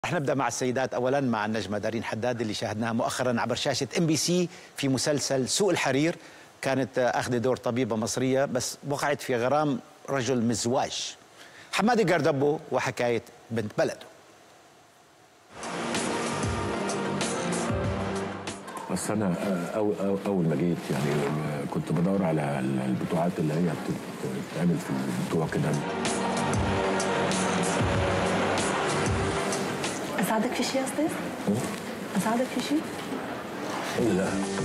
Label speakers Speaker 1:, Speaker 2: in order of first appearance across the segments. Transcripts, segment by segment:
Speaker 1: رح نبدا مع السيدات اولا مع النجمه دارين حداد اللي شاهدناها مؤخرا عبر شاشه ام بي سي في مسلسل سوق الحرير كانت اخذ دور طبيبه مصريه بس وقعت في غرام رجل مزواج حمادي قردبو وحكايه بنت بلده
Speaker 2: بس انا أول, اول ما جيت يعني كنت بدور على البتوعات اللي هي بتتعمل في البتوع كده
Speaker 3: اساعدك في شيء يا استاذ؟ اساعدك في شيء؟
Speaker 2: لا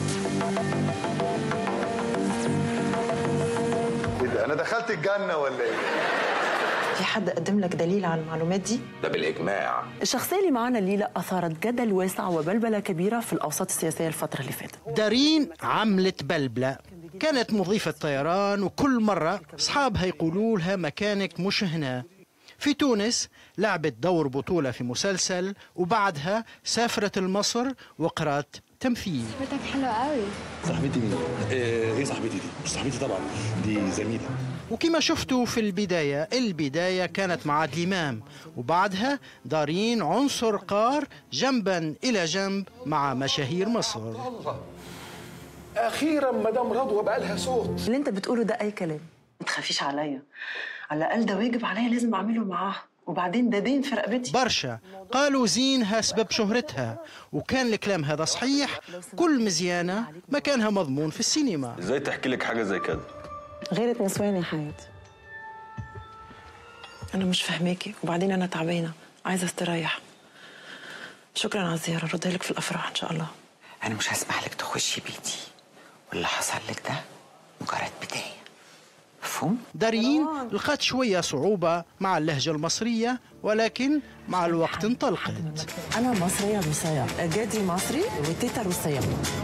Speaker 4: ايه ده انا دخلت الجنه ولا ايه
Speaker 3: في حد قدم لك دليل على المعلومات دي؟
Speaker 5: ده بالإجماع
Speaker 3: الشخصية اللي معنا الليلة أثارت جدل واسع وبلبلة كبيرة في الأوساط السياسية الفترة اللي فاتت
Speaker 6: دارين عملت بلبلة كانت مضيفة طيران وكل مرة أصحابها يقولوا لها مكانك مش هنا في تونس لعبت دور بطولة في مسلسل وبعدها سافرت لمصر وقرأت تمثيل
Speaker 7: صاحبتك حلوة قوي
Speaker 8: صاحبتي مين؟ ايه صاحبتي دي؟ مش صاحبتي طبعا دي زميلة
Speaker 6: وكما شفتوا في البداية البداية كانت مع عادل إمام وبعدها دارين عنصر قار جنبا إلى جنب مع مشاهير مصر
Speaker 8: اخيرا مدام رضوى بقى لها صوت
Speaker 3: اللي أنت بتقوله ده أي كلام ما تخافيش عليا على الأقل ده واجب عليا لازم أعمله معاها وبعدين ده دين في رقبتي
Speaker 6: برشا قالوا زينها سبب شهرتها وكان الكلام هذا صحيح كل مزيانة مكانها مضمون في السينما
Speaker 5: ازاي تحكي لك حاجة زي كده
Speaker 3: غيرت نسوان يا حياتي أنا مش فاهماكي وبعدين أنا تعبانة عايزة استريح شكرا على الزيارة ردها لك في الأفراح إن شاء الله
Speaker 9: أنا مش هسمح لك تخشي بيتي واللي حصل لك ده مجرد بداية مفهوم؟
Speaker 6: دارين لقت شوية صعوبة مع اللهجة المصرية ولكن مع الوقت انطلقت
Speaker 3: أنا مصرية روسية جدي مصري وتيتا روسية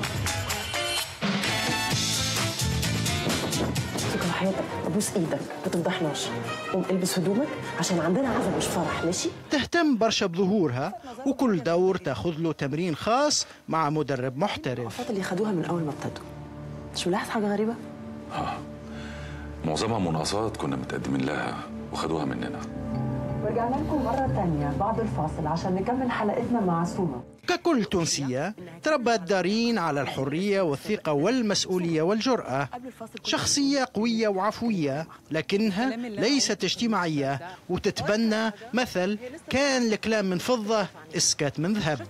Speaker 3: شكرا حياتك ابوس ايدك ما تفضحناش قوم البس هدومك عشان عندنا عزا مش فرح ماشي
Speaker 6: تهتم برشا بظهورها وكل دور تاخذ له تمرين خاص مع مدرب محترف
Speaker 3: الفات اللي خدوها من اول ما ابتدوا مش ملاحظ حاجه غريبه
Speaker 10: معظمها مناقصات كنا متقدمين لها وخدوها مننا
Speaker 3: ورجعنا لكم مرة تانية بعد الفاصل عشان نكمل حلقتنا مع سوما
Speaker 6: ككل تونسية تربت دارين على الحرية والثقة والمسؤولية والجرأة شخصية قوية وعفوية لكنها ليست اجتماعية وتتبنى مثل كان الكلام من فضة اسكت من ذهب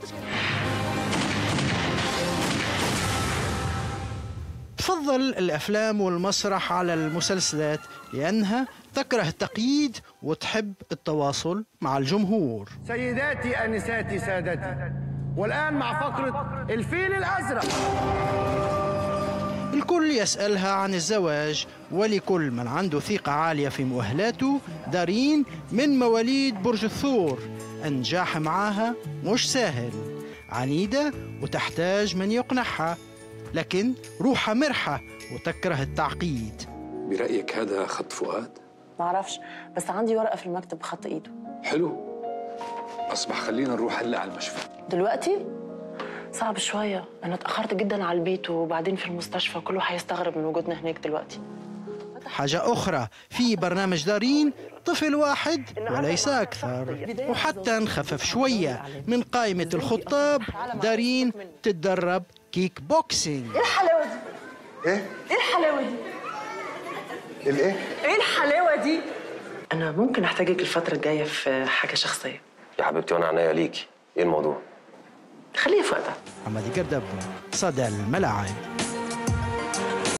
Speaker 6: تفضل الأفلام والمسرح على المسلسلات لأنها تكره التقييد وتحب التواصل مع الجمهور
Speaker 11: سيداتي أنساتي سادتي والآن مع فقرة الفيل الأزرق
Speaker 6: الكل يسألها عن الزواج ولكل من عنده ثقة عالية في مؤهلاته دارين من مواليد برج الثور النجاح معاها مش سهل عنيدة وتحتاج من يقنعها لكن روحها مرحة وتكره التعقيد
Speaker 2: برأيك هذا خط فؤاد؟
Speaker 3: معرفش بس عندي ورقة في المكتب بخط ايده
Speaker 2: حلو أصبح خلينا نروح هلا على المشفى
Speaker 3: دلوقتي صعب شوية أنا اتأخرت جدا على البيت وبعدين في المستشفى كله هيستغرب من وجودنا هناك دلوقتي
Speaker 6: حاجة أخرى في برنامج دارين طفل واحد وليس أكثر وحتى نخفف شوية من قائمة الخطاب دارين تتدرب كيك بوكسينج
Speaker 3: ايه الحلاوة دي؟
Speaker 4: ايه
Speaker 3: ايه الحلاوة دي؟
Speaker 4: الايه
Speaker 3: ايه الحلاوة دي؟ أنا ممكن أحتاجك الفترة الجاية في حاجة شخصية
Speaker 5: يا حبيبتي وانا عينيا ليكي ايه الموضوع؟
Speaker 3: خليها في وقتها
Speaker 6: محمد قردب صدى الملاعب